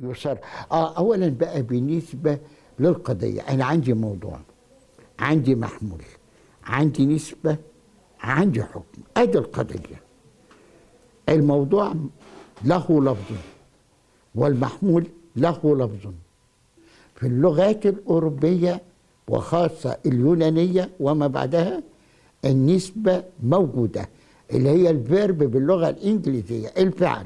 يصر اه اولا بقى بالنسبه للقضيه انا عندي موضوع عندي محمول عندي نسبه عندي حكم ادي القضيه الموضوع له لفظ والمحمول له لفظ في اللغات الأوروبية وخاصة اليونانية وما بعدها النسبة موجودة اللي هي الفيرب باللغة الإنجليزية الفعل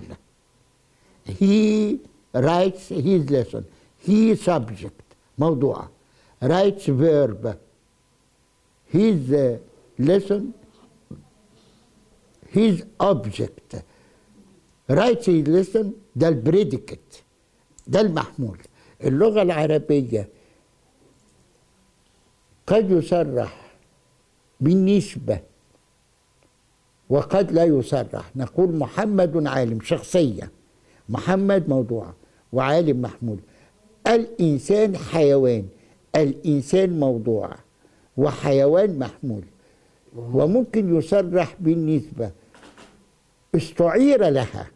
he writes his lesson he subject موضوع writes verb his uh, lesson his object writes his lesson ده البريديكت ده المحمول اللغة العربية قد يصرح بالنسبة وقد لا يصرح نقول محمد عالم شخصية محمد موضوع وعالم محمول الإنسان حيوان الإنسان موضوع وحيوان محمول وممكن يصرح بالنسبة استعير لها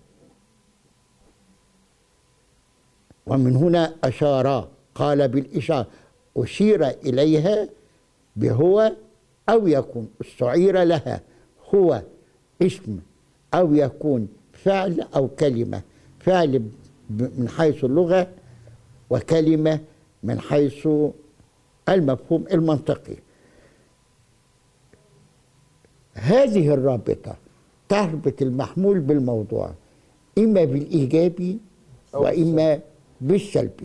ومن هنا أشار قال بالإشارة أشير إليها بهو أو يكون استعير لها هو اسم أو يكون فعل أو كلمة فعل ب- من حيث اللغة وكلمة من حيث المفهوم المنطقي هذه الرابطة تربط المحمول بالموضوع إما بالإيجابي أو وإما بالسلبي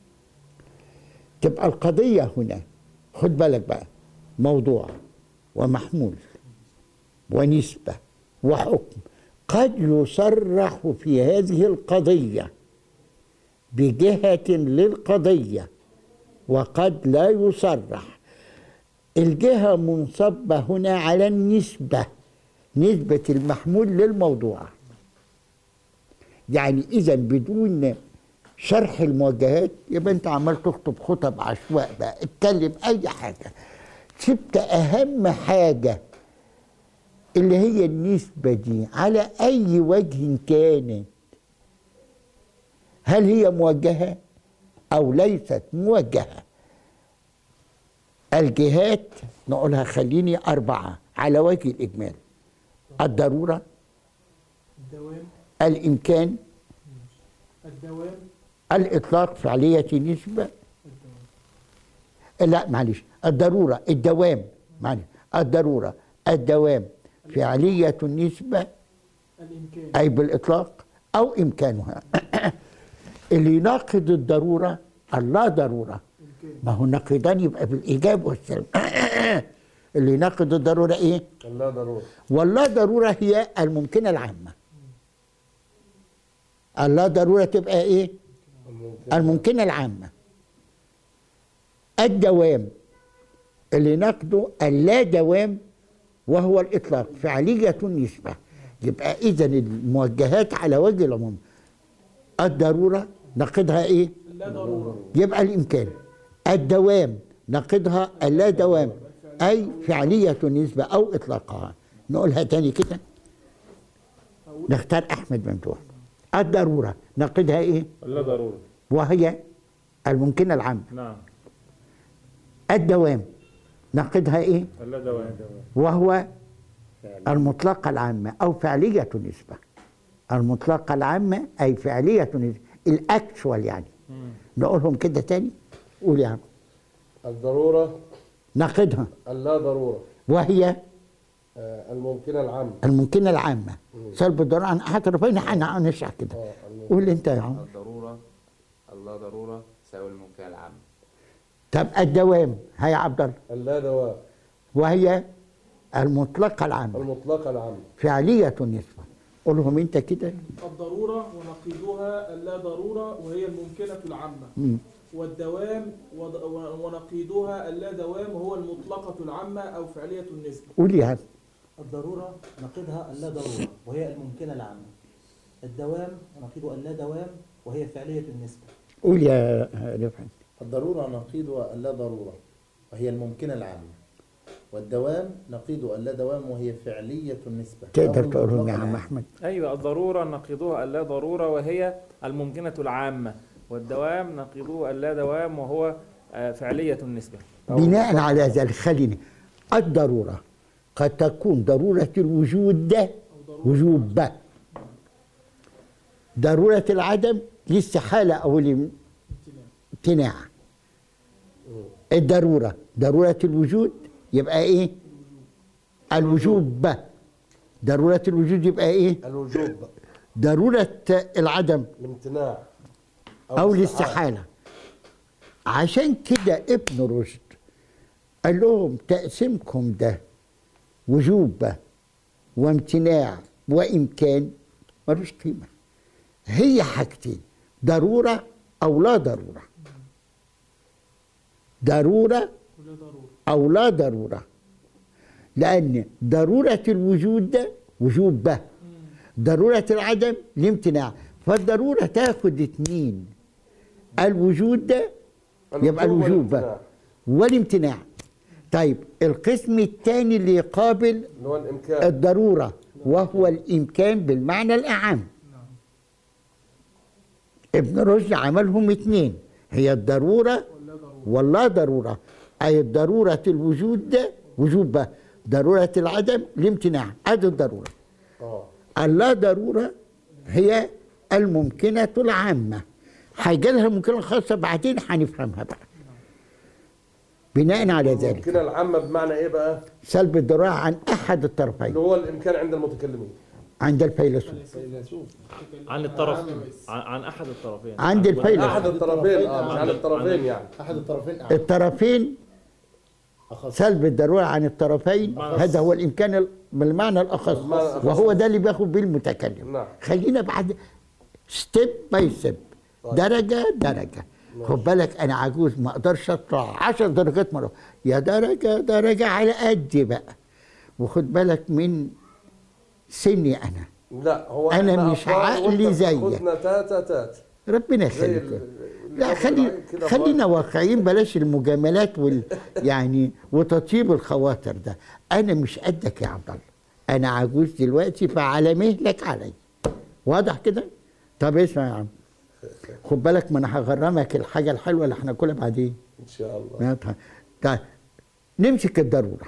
تبقى القضية هنا خد بالك بقى موضوع ومحمول ونسبة وحكم قد يصرح في هذه القضية بجهة للقضية وقد لا يصرح الجهة منصبة هنا على النسبة نسبة المحمول للموضوع يعني إذا بدون شرح الموجهات يبقى أنت عمال تخطب خطب عشواء بقى اتكلم أي حاجة سبت أهم حاجة اللي هي النسبة دي على أي وجه كانت هل هي موجهة أو ليست موجهة الجهات نقولها خليني أربعة على وجه الإجمال الضرورة الدوام الإمكان الدوام الإطلاق فعلية نسبة لا معلش الضرورة الدوام معلش الضرورة الدوام فعلية النسبة الإمكان أي بالإطلاق أو إمكانها اللي يناقض الضرورة اللا ضرورة إمكان ما هو نقيضان يبقى بالإيجاب والسلب اللي يناقض الضرورة إيه؟ لا ضرورة واللا ضرورة هي الممكنة العامة اللا ضرورة تبقى إيه؟ الممكنة العامة الدوام اللي نقده اللا دوام وهو الإطلاق فعلية النسبة يبقى إذا الموجهات على وجه العموم الضرورة نقدها إيه؟ لا ضرورة يبقى الإمكان الدوام نقدها اللا دوام أي فعلية النسبة أو إطلاقها نقولها تاني كده نختار أحمد ممدوح الضرورة نقدها إيه؟ لا ضرورة وهي الممكنة العامة نعم الدوام نقدها ايه لا دوام وهو المطلقة العامة أو فعلية النسبة المطلقة العامة أي فعلية النسبة الأكشوال يعني نقولهم كده تاني قول يا عم الضرورة نقدها اللا ضرورة وهي آه، الممكنة العامة الممكنة العامة سلب الضرورة عن أحد الرفعين هنشرح كده اه الم- قول أنت يا عم الضرورة اللا ضرورة تساوي الممكن العام طب الدوام هي يا عبد الله اللا دوام وهي المطلقة العامة المطلقة العامة فعلية النسبة قولهم أنت كده الضرورة ونقيضها اللا ضرورة وهي الممكنة العامة مم. والدوام وض- ونقيضها اللا دوام هو المطلقة العامة أو فعلية النسبة قول يا عم الضرورة نقيضها اللا ضرورة وهي الممكنة العامة الدوام نقيض اللا دوام وهي فعلية النسبة قول يا رفعت الضرورة نقيض اللا ضرورة وهي الممكنة العامة والدوام نقيض اللا دوام وهي فعلية النسبة تقدر أو تقولهم يا المطلق عم العام. أحمد أيوة الضرورة نقيضها اللا ضرورة وهي الممكنة العامة والدوام نقيضه اللا دوام وهو آه، فعلية النسبة بناء على ذلك خليني الضرورة قد تكون ضرورة الوجود ده وجوب به ضرورة العدم الاستحالة أو الامتناع الضرورة ضرورة الوجود يبقى إيه؟ الوجوب به ضرورة الوجود يبقى إيه؟ الوجوب ضرورة العدم الامتناع أو الاستحالة عشان كده ابن رشد قال لهم تقسيمكم ده وجوب وامتناع وإمكان ملوش قيمة هي حاجتين ضرورة أو لا ضرورة ضرورة ولا ضرورة أو لا ضرورة لأن ضرورة الوجود ده وجوب به ضرورة العدم الامتناع فالضرورة تاخد اتنين الوجود ده يبقى الوجوب بقى والامتناع طيب القسم الثاني اللي يقابل اللي هو الامكان الضرورة وهو الإمكان بالمعنى الأعم ابن رشد عملهم اتنين هي الضرورة ولا ضرورة واللا ضرورة أي ضرورة الوجود ده وجوب بقى ضرورة العدم الامتناع هذه الضرورة اه اللا ضرورة هي الممكنة العامة هيجي لها الممكنة الخاصة بعدين هنفهمها بقى بناء على ذلك الممكنة العامة بمعنى ايه بقى؟ سلب الضراعة عن أحد اللي الطرفين هو الامكان عند المتكلمين عند الفيلسوف عن الطرف عن, عن أحد الطرفين عند احد الفيلسوف الطرفين اه مش عند- عن الطرفين يعني أحد الطرفين أعم الطرفين أخص سلب الضرورة عن الطرفين هذا هو الإمكان ال- بالمعنى الأخص بالمعنى الأخص. وهو ده اللي بياخد بيه المتكلم نعم. خلينا بعد ستيب باي ستيب درجة درجة خد بالك أنا عجوز ما أقدرش أطلع عشر درجات مرة يا درجة درجة على قدي بقى وخد بالك من سني أنا لا هو أنا إحنا مش أطفال عقلي وأنت زيك. بتاخدنا تاتا تات ربنا زي يخليك ال- لا الأب خلي العين كده خلينا واقعيين بلاش المجاملات وال يعني وتطيب الخواطر ده انا مش قدك يا عبد الله انا عجوز دلوقتي فعلى مهلك علي واضح كده طب اسمع يا عم خد بالك ما انا هغرمك الحاجه الحلوه اللي هناكلها بعدين ان شاء الله واضح؟ طيب نمسك الضروره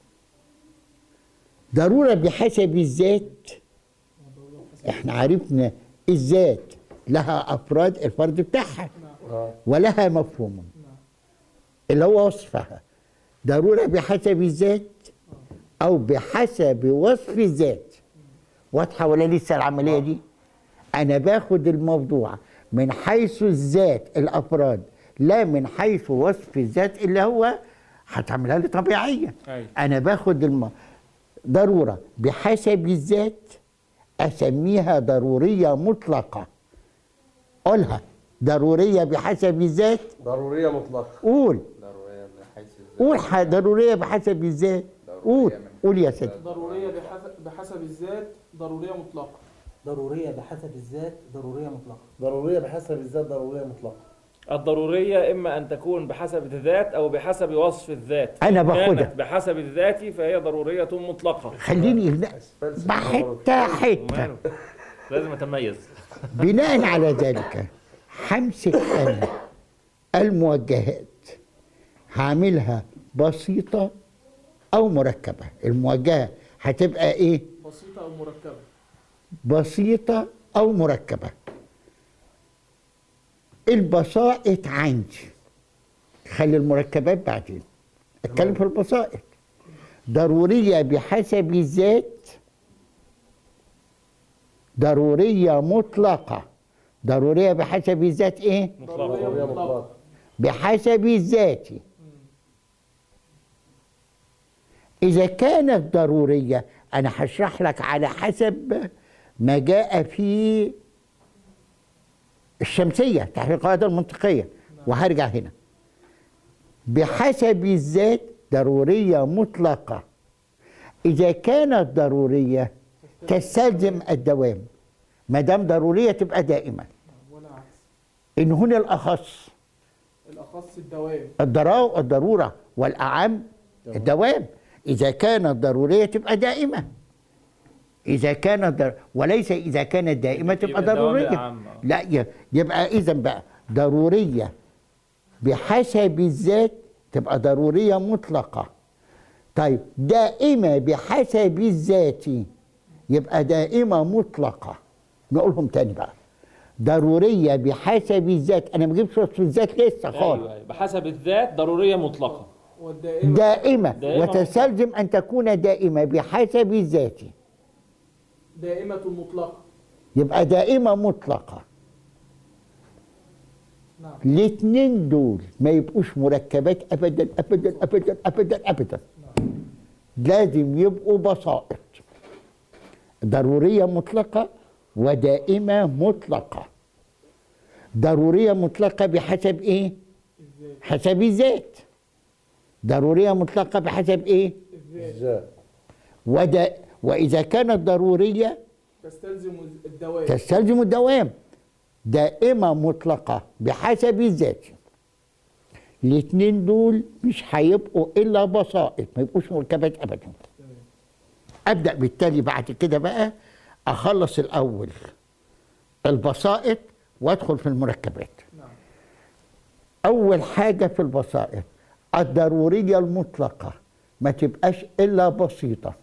ضروره بحسب الذات احنا عرفنا الذات لها افراد الفرد بتاعها اه ولها مفهوم اللي هو وصفها ضرورة بحسب الذات أو بحسب وصف الذات واضحة ولا لسه العملية دي أنا باخد الموضوع من حيث الذات الأفراد لا من حيث وصف الذات اللي هو هتعملها لي طبيعية أيوة. أنا باخد الم... ضرورة بحسب الذات أسميها ضرورية مطلقة قولها ضرورية بحسب الذات ضرورية مطلقة قول ضرورية بحيث الذات قول ح- ضرورية بحسب الذات قول قول يا سيدي ضرورية بحسب, بحسب الذات ضرورية مطلقة ضرورية بحسب الذات ضرورية مطلقة ضرورية بحسب الذات ضرورية مطلقة الضرورية إما أن تكون بحسب الذات أو بحسب وصف الذات أنا إن باخدها. كانت بحسب الذات فهي ضرورية مطلقة خليني هنا فلسفة بحتة حتة وماله؟ لازم أتميز بناء على ذلك همسك أنا الموجهات هعملها بسيطة أو مركبة الموجهة هتبقى إيه بسيطة أو مركبة بسيطة أو مركبة البسائط عندي خلي المركبات بعدين اتكلم في البسائط ضرورية بحسب الذات ضرورية مطلقة ضرورية بحسب الذات ايه ضرورية مطلقة بحسب الذات إذا كانت ضرورية أنا هشرح لك على حسب ما جاء في الشمسية تحت القاعدة المنطقية وهرجع هنا بحسب الذات ضرورية مطلقة إذا كانت ضرورية تستلزم الدوام ما دام ضرورية تبقى دائما ولا عكس إن هنا الأخص الأخص الدوام الضراء الضرورة والأعم الدوام إذا كانت ضرورية تبقى دائمة إذا كانت در... وليس إذا كانت دائمة تبقى يبقى الدوام ضرورية الأعم. لا ي- يبقى إذا بقى ضرورية بحسب الذات تبقى ضرورية مطلقة طيب دائمة بحسب الذات يبقى دائمة مطلقة نقولهم تاني بقى ضرورية بحسب الذات أنا ما جبتش وصف الذات لسه خالص أيوة أيوة. بحسب الذات ضرورية مطلقة والدائمة دائمة دائمة وتستلزم أن تكون دائمة بحسب الذات دائمة مطلقة يبقى دائمة مطلقة نعم الاثنين دول ما يبقوش مركبات أبدا أبدا أبدا أبدا أبدا لازم يبقوا بسائط ضرورية مطلقة ودائمة مطلقة ضرورية مطلقة بحسب إيه؟ الذات حسب الذات ضرورية مطلقة بحسب إيه؟ الذات ازاي ودا وإذا كانت ضرورية تستلزم الدوام تستلزم الدوام دائمة مطلقة بحسب الذات الاثنين دول مش هيبقوا إلا بسائط ما يبقوش مركبات أبدا أبدأ بالتالي بعد كده بقى أخلص الأول البسائط وأدخل في المركبات نعم أول حاجة في البسائط الضرورية المطلقة ما تبقاش إلا بسيطة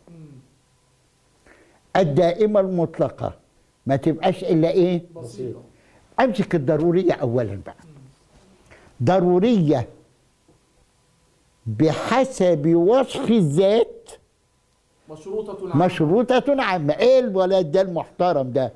الدائمة المطلقة ما تبقاش إلا إيه بسيطة امسك الضروريه اولا بقى ضروريه بحسب وصف الذات مشروطة العمل مشروطة عامة ايه الولد ده المحترم ده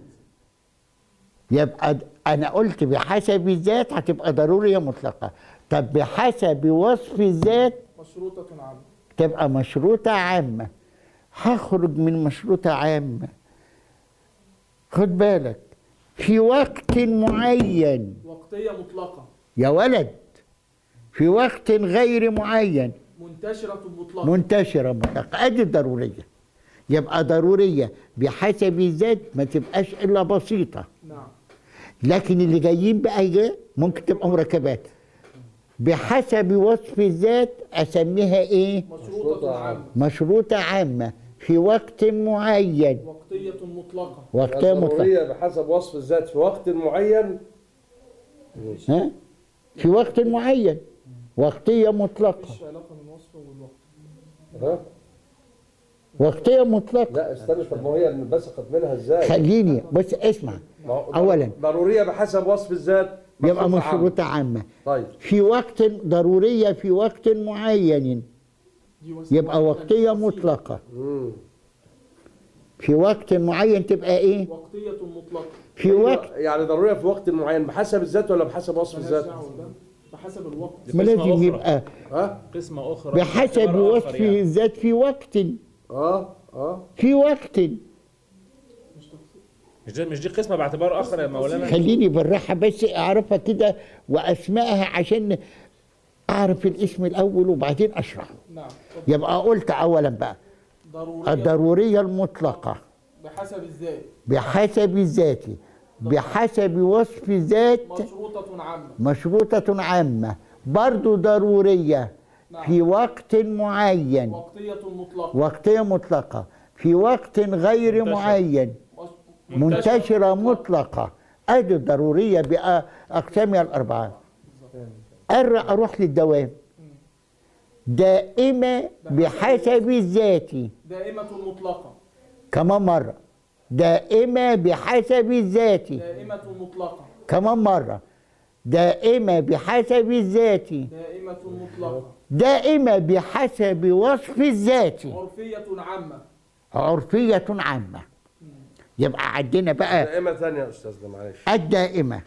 يبقى د- انا قلت بحسب الذات هتبقى ضرورية مطلقة طب بحسب وصف الذات مشروطة عمل تبقى مشروطة عامة هخرج من مشروطة عامة خد بالك في وقت معين وقتية مطلقة يا ولد في وقت غير معين منتشرة مطلقة منتشرة مطلقة ادي الضرورية يبقى ضرورية بحسب الذات ما تبقاش إلا بسيطة نعم لكن اللي جايين بقى جاي ممكن تبقى مركبات بحسب وصف الذات أسميها إيه؟ مشروطة عمل مشروطة عامة في وقت معين وقتية مطلقة وقتها مطلق الضرورية بحسب وصف الذات في وقت معين ها؟ في وقت معين وقتية مطلقة مفيش علاقة من وصف والوقت ها وقتية مطلقة لا استنى طب ما هي بسقط منها ازاي خليني بس اسمع ما هو أولا ضرورية بحسب وصف الذات يبقى مشروطة عامة. مشروطة عامة طيب في وقت ضرورية في وقت معين دي وصف يبقى معين وقتية بسيطة. مطلقة مم. في وقت معين تبقى ايه وقتية مطلقة في أيوة، وقت يعني ضرورية في وقت معين بحسب الذات ولا بحسب وصف ملهاش الذات دعوة ده بحسب الوقت ما قسمة لازم أخرى. يبقى ها قسمة أخرى بحسب باعتبار وصف آخر يعني. الذات في وقت اه اه في وقت مش دي مش دي قسمة باعتبار آخر يا مولانا خليني بالراحة بس أعرفها كده وأسمائها عشان أعرف الاسم الأول وبعدين أشرحه نعم اتفضل. يبقى قلت أولا بقى ضرورية الضرورية المطلقة بحسب الذات بحسب الذات بحسب وصف الذات مشروطة عامة مشروطة عامة برضو ضرورية في وقت معين وقتية مطلقة وقتية مطلقة في وقت غير منتشر. معين مش- منتشرة مطلقة أدي الضرورية بأقسامها الأربعة أر- أروح للدوام دائمة بحسب الذات دائمة مطلقة كمان مرة دائمة بحسب الذات دائمة مطلقة كمان مرة دائمة بحسب الذات دائمة مطلقة دائمة بحسب وصف الذات عرفية عامة عرفية عامة يبقى عندنا بقى دائمة ثانية يا أستاذنا معلش الدائمة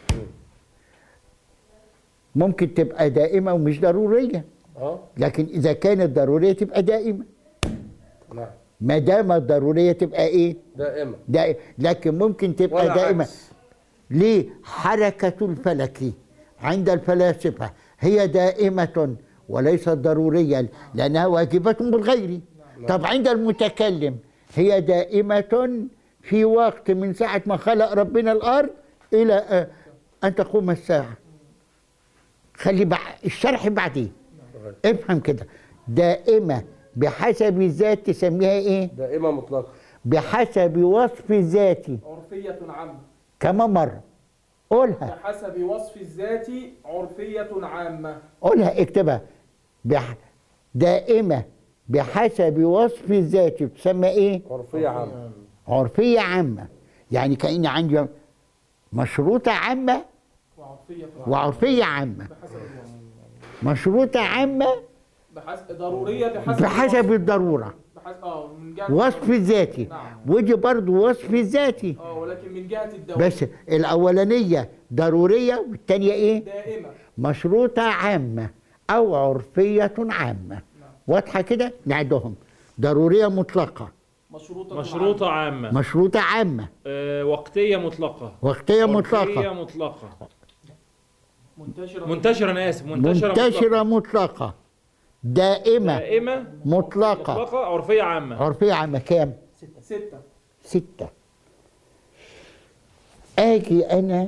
ممكن تبقى دائمة ومش ضرورية اه لكن إذا كانت ضرورية تبقى دائمة نعم ما دام الضرورية تبقى إيه؟ دائمة دائمة لكن ممكن تبقى ولا دائمة عكس. ليه؟ حركة الفلك عند الفلاسفة هي دائمة وليست ضرورية لأنها واجبة بالغير طب عند المتكلم هي دائمة في وقت من ساعة ما خلق ربنا الأرض إلى آه، أن تقوم الساعة خلي بع... الشرح بعدين افهم كده دائمة بحسب الذات تسميها ايه؟ دائمة مطلقة بحسب وصف الذات عرفية عامة كمان مرة قولها بحسب وصف الذات عرفية عامة قولها اكتبها بح... دائمة بحسب وصف الذات تسمى ايه؟ عرفية عامة عرفية عامة يعني كأن عندي مشروطة عامة وعرفية وعرفية عامة بحسب الوصف مشروطة عامة بحسب ضرورية بحسب بحسب الوصف. الضرورة بحسب اه من جهة وصف الذاتي نعم. ودي برضو وصف الذاتي اه ولكن من جهة الدوام بس الأولانية ضرورية والتانية إيه؟ دائمة مشروطة عامة أو عرفية عامة واضحة كده؟ نعدهم ضرورية مطلقة مشروطة مشروطة عامة. عامة مشروطة عامة آه، وقتية مطلقة وقتية عرفية مطلقة مطلقة منتشرة منتشرة أنا آسف منتشرة منتشرة مطلقة دائمة دائمة مطلقة مطلقة عرفية عامة عرفية عامة كام؟ ستة ستة أجي أنا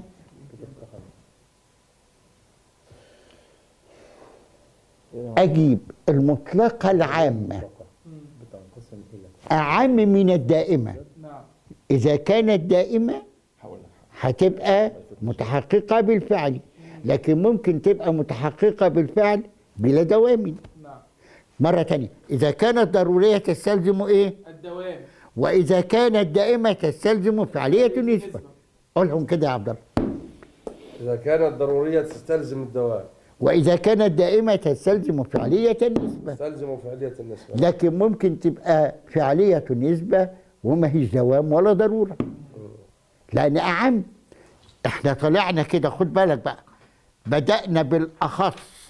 أجيب المطلقة العامة بتنقسم إلى أعم من الدائمة نعم إذا كانت دائمة هتبقى متحققة بالفعل لكن ممكن تبقى متحققة بالفعل بلا دوام نعم مرة تانية إذا كانت ضرورية تستلزم إيه؟ الدوام وإذا كانت دائمة تستلزم فعلية النسبة قولهم كده يا عبد الله إذا كانت ضرورية تستلزم الدوام وإذا كانت دائمة تستلزم فعلية النسبة تستلزم فعلية النسبة لكن ممكن تبقى فعلية النسبة وما هيش دوام ولا ضرورة لأن أعم احنا طلعنا كده خد بالك بقى بدأنا بالأخص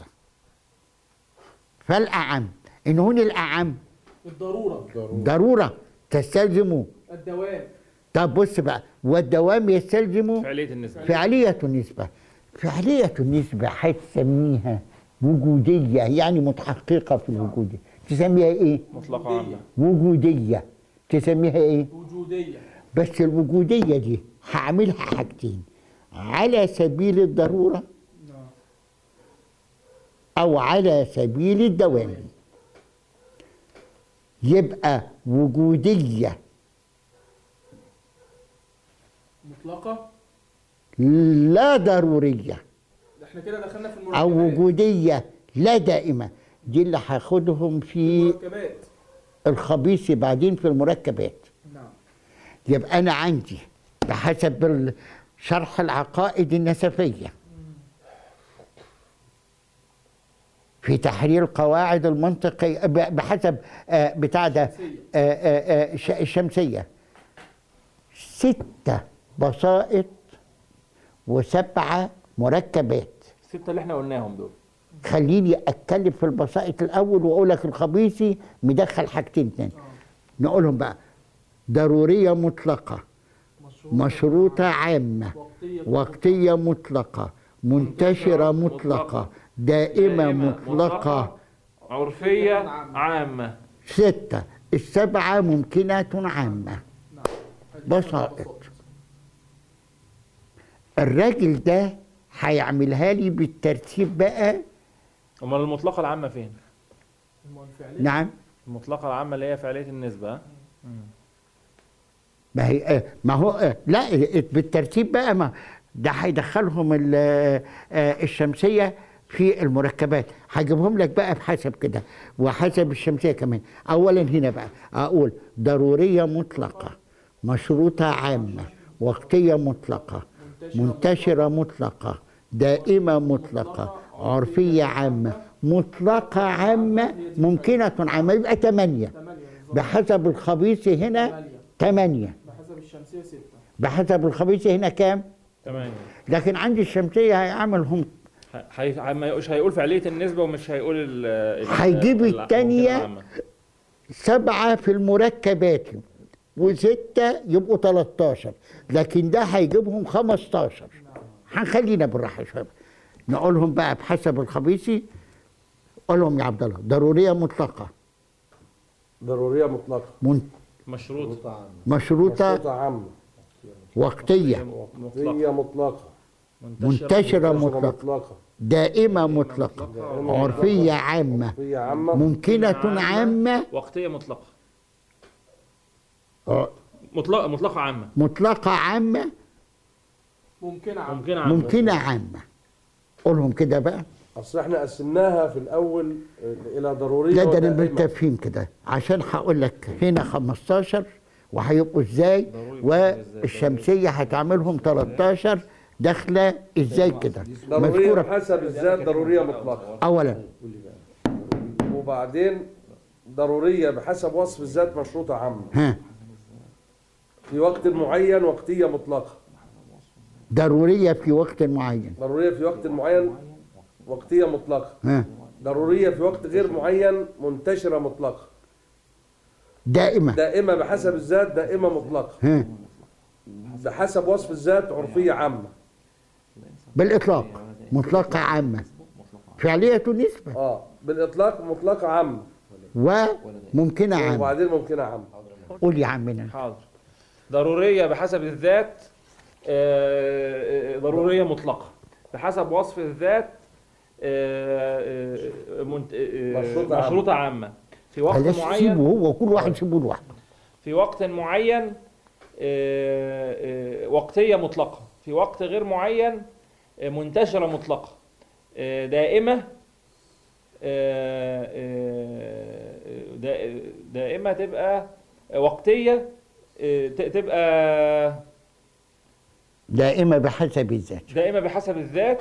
فالأعم إن هون الأعم الضرورة ضرورة تستلزم الدوام طب بص بقى والدوام يستلزم فعلية النسبة فعلية النسبة فعلية النسبة هتسميها وجودية يعني متحققة في الوجودية تسميها ايه؟ مطلقة عامة وجودية تسميها ايه؟ وجودية بس الوجودية دي هعملها حاجتين على سبيل الضرورة نعم أو على سبيل الدوام يبقى وجودية مطلقة لا ضرورية احنا كده دخلنا في أو المركبات وجودية لا دائمة دي اللي هاخدهم في المركبات الخبيث بعدين في المركبات نعم يبقى أنا عندي بحسب ال- شرح العقائد النسفية في تحرير قواعد المنطقية ب- بحسب آه، بتاع ده الشمسية. آه، آه، آه، الش- الشمسية ستة بسائط وسبعة مركبات الستة اللي احنا قلناهم دول خليني اتكلم في البسائط الاول واقول لك الخبيثي مدخل حاجتين تاني نقولهم بقى ضروريه مطلقه مشروطه عامه وقتية وقتيه مطلقه منتشره مطلقه دائمه مطلقه عرفية عامة سته السبعه ممكنه عامه نعم بسائط الراجل ده هيعملها لي بالترتيب بقى أمال المطلقة العامة فين؟ المنفعلية نعم المطلقة العامة اللي هي فعلية النسبة ها؟ ما هي آه، ما هو آه، لا آه، بالترتيب بقى ما ده هيدخلهم ال- آه، آه، الشمسيه في المركبات هجيبهم لك بقى بحسب كده وحسب الشمسيه كمان اولا هنا بقى اقول ضروريه مطلقه مشروطه عامه وقتيه مطلقه منتشره مطلقه دائمه مطلقه عرفيه عامه مطلقه عامه ممكنه عامه يبقى ثمانيه ثمانية بالظبط بحسب الخبيث هنا ثمانية ثمانية بحسب الشمسية ستة بحسب الخبيث هنا كام تمام لكن عندي الشمسية هيعملهم هي- هي- مش هيقول فعلية النسبة ومش هيقول ال ال- هيجيب ال- التانية. الممكنة العامة. سبعة في المركبات وستة يبقوا 13 لكن ده هيجيبهم 15 هنخلينا بالراحة شوية نقولهم بقى بحسب الخبيثي قولهم يا عبد الله ضرورية مطلقة ضرورية مطلقة من مشروط مشروطة عامة مشروطة مشروطة عامة وقتية مطلقة وقتية مطلقة منتشرة منتشرة مطلقة مطلقة دائمة مطلقة عرفية عامة عرفية عامة ممكنة عامة وقتية مطلقة آه، مطلقة مطلقة عامة مطلقة عامة ممكنة عامة ممكن عامة ممكنة عامة قولهم كده بقى اصل احنا قسمناها في الاول الى ضروريه لا ده انا ودائمة. بالتفهيم كده عشان هقول لك هنا 15 وهيبقوا ازاي والشمسيه هتعملهم 13 داخله ازاي كده ضروريه مذكوره بحسب الذات ضروريه مطلقه اولا وبعدين ضروريه بحسب وصف الذات مشروطه عامه ها في وقت معين وقتيه مطلقه ضروريه في وقت معين ضروريه في وقت معين وقتيه مطلقه ها ضروريه في وقت غير معين منتشره مطلقه دائمه دائمه بحسب الذات دائمه مطلقه ها بحسب وصف الذات عرفيه عامه بالاطلاق مطلقه عامه فعليه نسبه اه بالاطلاق مطلقه عامه وممكنه عامه وبعدين ممكنه عامه قول يا عمنا حاضر ضرورية بحسب الذات آه، آه، ضرورية مطلقة بحسب وصف الذات آه، آه، منت- آه، مشروطة عامة. مشروطة عامة في وقت بلاش سيبه معين هو كل واحد سيبه لوحده في وقت معين آه، آه، وقتية مطلقة في وقت غير معين آه، منتشرة مطلقة آه، دائمة آه، آه، دا- دائمة تبقى وقتية آه، ت- تبقى دائمه بحسب الذات دائمة بحسب الذات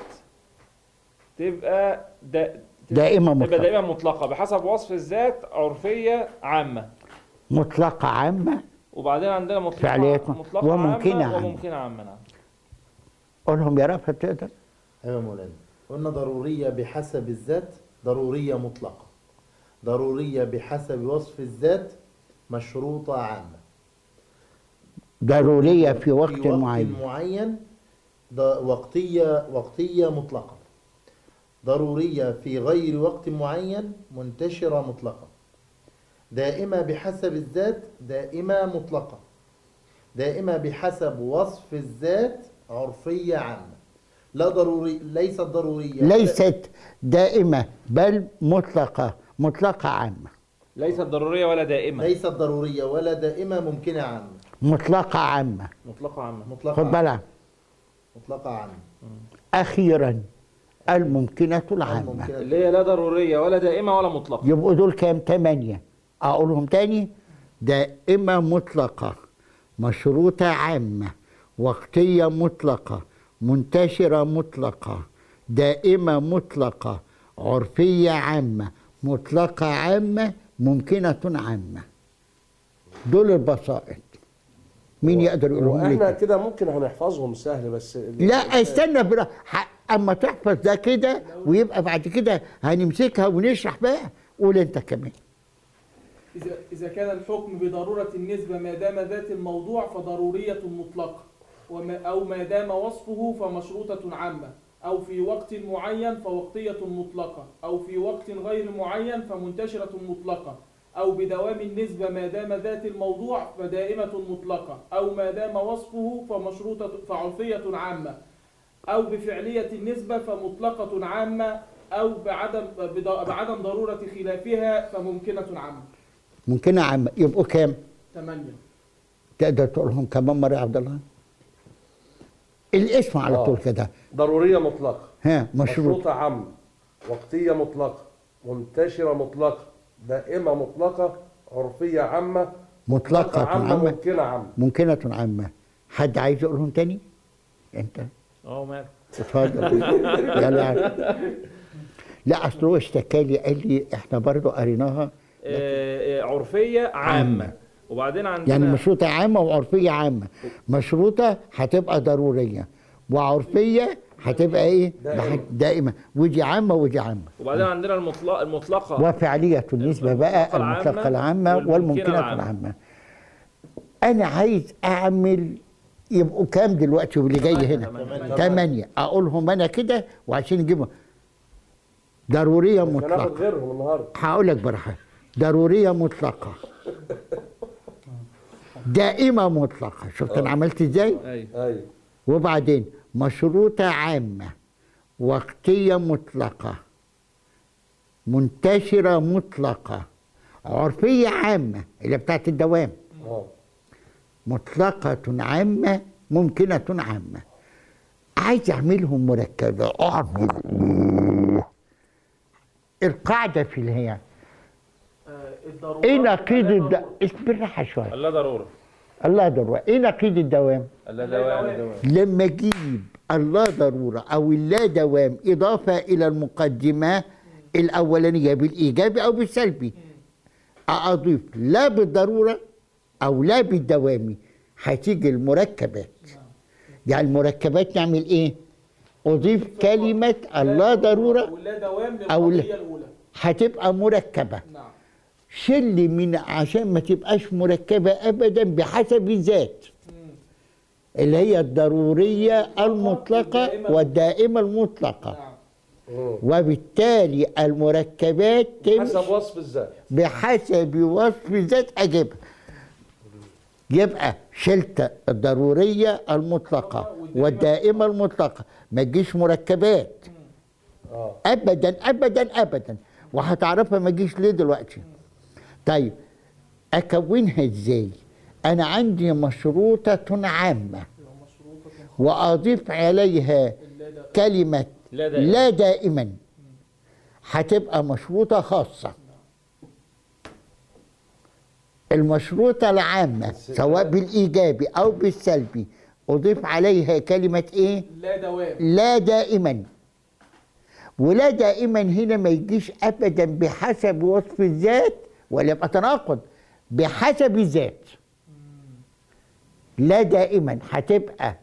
تبقى دا دائمة تبقى مطلقة. دائمة مطلقة بحسب وصف الذات عرفية عامة مطلقه عامه وبعدين عندنا مطلقة فعليات مطلقة وممكنة عامة عامة. وممكنة عامة نعم قولهم يا رفعت تقدر أيوة يا مولانا قلنا ضرورية بحسب الذات ضرورية مطلقة ضرورية بحسب وصف الذات مشروطة عامة ضروريه في وقت في وقت معين معين ض- وقتية وقتية مطلقة ضرورية في غير وقت معين منتشرة مطلقة دائمة بحسب الذات دائمة مطلقة دائمة بحسب وصف الذات عرفية عامة لا ضروري ليست ضرورية ليست دائمة بل مطلقة مطلقة عامة ليست ضرورية ولا دائمة ليست ضرورية ولا دائمة ممكنة عامة مطلقة عامة مطلقة عامة مطلقة خد عامة. بالك مطلقة عامة أخيرا الممكنة العامة الممكنة اللي هي لا ضرورية ولا دائمة ولا مطلقة يبقوا دول كام تمانية أقولهم تاني دائمة مطلقة مشروطة عامة وقتية مطلقة منتشرة مطلقة دائمة مطلقة عرفية عامة مطلقة عامة ممكنة عامة دول البسائط مين يقدر يقولهم لي واحنا كده ممكن هنحفظهم سهل بس لا استنى برا ح- اما تحفظ ده كده ويبقى بعد كده هنمسكها ونشرح بقى قول انت كمان إذا إذا كان الحكم بضرورة النسبة ما دام ذات الموضوع فضرورية مطلقة وما أو ما دام وصفه فمشروطة عامة أو في وقت معين فوقتية مطلقة أو في وقت غير معين فمنتشرة مطلقة أو بدوام النسبة ما دام ذات الموضوع فدائمة مطلقة أو ما دام وصفه فمشروطة فعرفية عامة أو بفعلية النسبة فمطلقة عامة أو بعدم بض- بعدم ضرورة خلافها فممكنة عامة ممكن عم يبقوا كام ثمانية تقدر تقولهم كمان مره يا عبد الله الاسم على آه. طول كده ضروريه مطلقه ها مشروط مشروطه عامه وقتيه مطلقه منتشره مطلقه دائمه مطلقه عرفيه عامه مطلقة عامه عامة ممكنه عامه ممكنة عامة حد عايز يقولهم تاني انت اه مال اتفضل يلا لا اصل هو اشتكى لي قال لي احنا برضو قريناها آه، آه، عرفية عامة وبعدين عندنا يعني مشروطة عامة وعرفية عامة مشروطة هتبقى ضرورية وعرفية هتبقى ايه دائمة. دائمة ودي عامة ودي عامة وبعدين عندنا المطلق المطلقة وفعلية النسبة بقى المطلقة العامة المطلقة العامة والممكنة والممكنة العامة. العامة أنا عايز أعمل يبقوا كام دلوقتي واللي جاي هنا تمانية. ثمانية أقولهم أنا كده وعشان نجيبهم ضرورية مش هناخد مطلقة غيرهم النهارده هقول لك براحة ضرورية مطلقة دائمة مطلقة شفت أنا عملت إزاي؟ ايوه ايوه وبعدين مشروطة عامة وقتية مطلقة منتشرة مطلقة عرفية عامة اللي بتاعت الدوام اه مطلقة عامة ممكنة عامة عايز اعملهم مركبه اعمل ايه القاعده في الهي آه، الضرورات ايه نقيض لا الد... ضرورة. بالراحه شويه لا ضرورة الله ضروره ايه نقيض الدوام لا دوام. دوام لما اجيب الله ضروره او اللا دوام اضافه الى المقدمه الاولانيه بالايجابي او بالسلبي اضيف لا بالضروره او لا بالدوامي هتيجي المركبات يعني المركبات نعمل ايه اضيف كلمه الله ضروره ولا دوام أو لا. للقضية الأولى هتبقى مركبه نعم شل من عشان ما تبقاش مركبه ابدا بحسب الذات اللي هي الضروريه المطلقه والدائمه المطلقه نعم مم. وبالتالي المركبات تمشي حسب وصف الذات بحسب وصف الذات اجيبها يبقى شلت الضروريه المطلقه والدائمه المطلقه ما تجيش مركبات اه ابدا ابدا ابدا وهتعرفها ما تجيش ليه دلوقتي طيب اكونها ازاي انا عندي مشروطه عامه واضيف عليها كلمه لا دائما. لا دائما هتبقى مشروطه خاصه المشروطه العامه سواء بالايجابي او بالسلبي اضيف عليها كلمه ايه لا دوام لا دائما ولا دائما هنا ما يجيش ابدا بحسب وصف الذات ولا يبقى تناقض بحسب الذات لا دائما هتبقى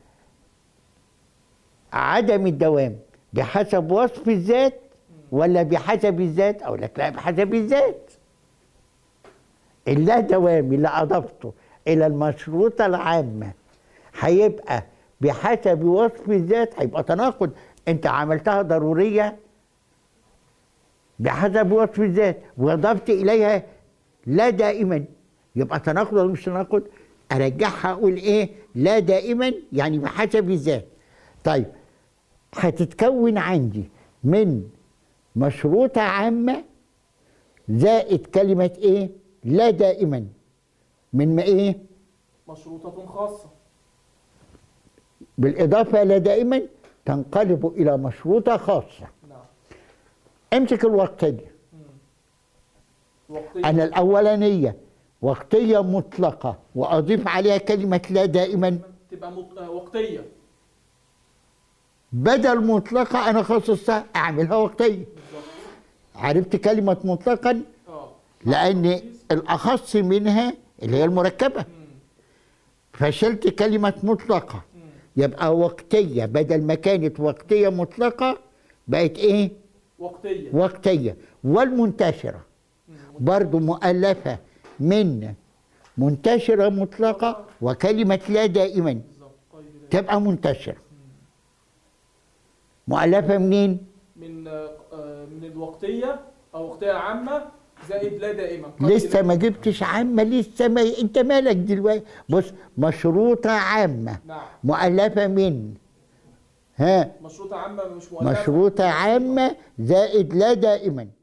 عدم الدوام بحسب وصف الذات ولا بحسب الذات او لك لا بحسب الذات اللا دوام اللي اضفته الى المشروطه العامه هيبقى بحسب وصف الذات هيبقى تناقض انت عملتها ضروريه بحسب وصف الذات واضفت اليها لا دائما يبقى تناقض ولا مش تناقض ارجعها اقول ايه لا دائما يعني بحسب الذات طيب هتتكون عندي من مشروطه عامه زائد كلمه ايه لا دائما من ما ايه مشروطة خاصة بالاضافه لا دائما تنقلب الى مشروطه خاصه نعم امسك الوقتيه وقتية انا الاولانيه وقتيه مطلقه واضيف عليها كلمه لا دائما تبقى مط... آه، وقتية بدل مطلقه انا خصصتها اعملها وقتيه عرفت كلمه مطلقا اه لان الاخص منها اللي هي المركبه فشلت كلمه مطلقه يبقى وقتيه بدل ما كانت وقتيه مطلقه بقت ايه وقتية وقتيه والمنتشره برضو مؤلفه من منتشره مطلقه وكلمه لا دائما بالظبط طيب لا. تبقى منتشره مؤلفه منين من آه، آه، من الوقتية أو وقتية عامة زائد لا دائما قيد لسه لا- ما جبتش عامه لسه ما انت مالك دلوقتي بص مشروطه عامه نعم مؤلفه من ها مشروطة عامة مش مؤلفة مشروطه عامه زائد لا دائما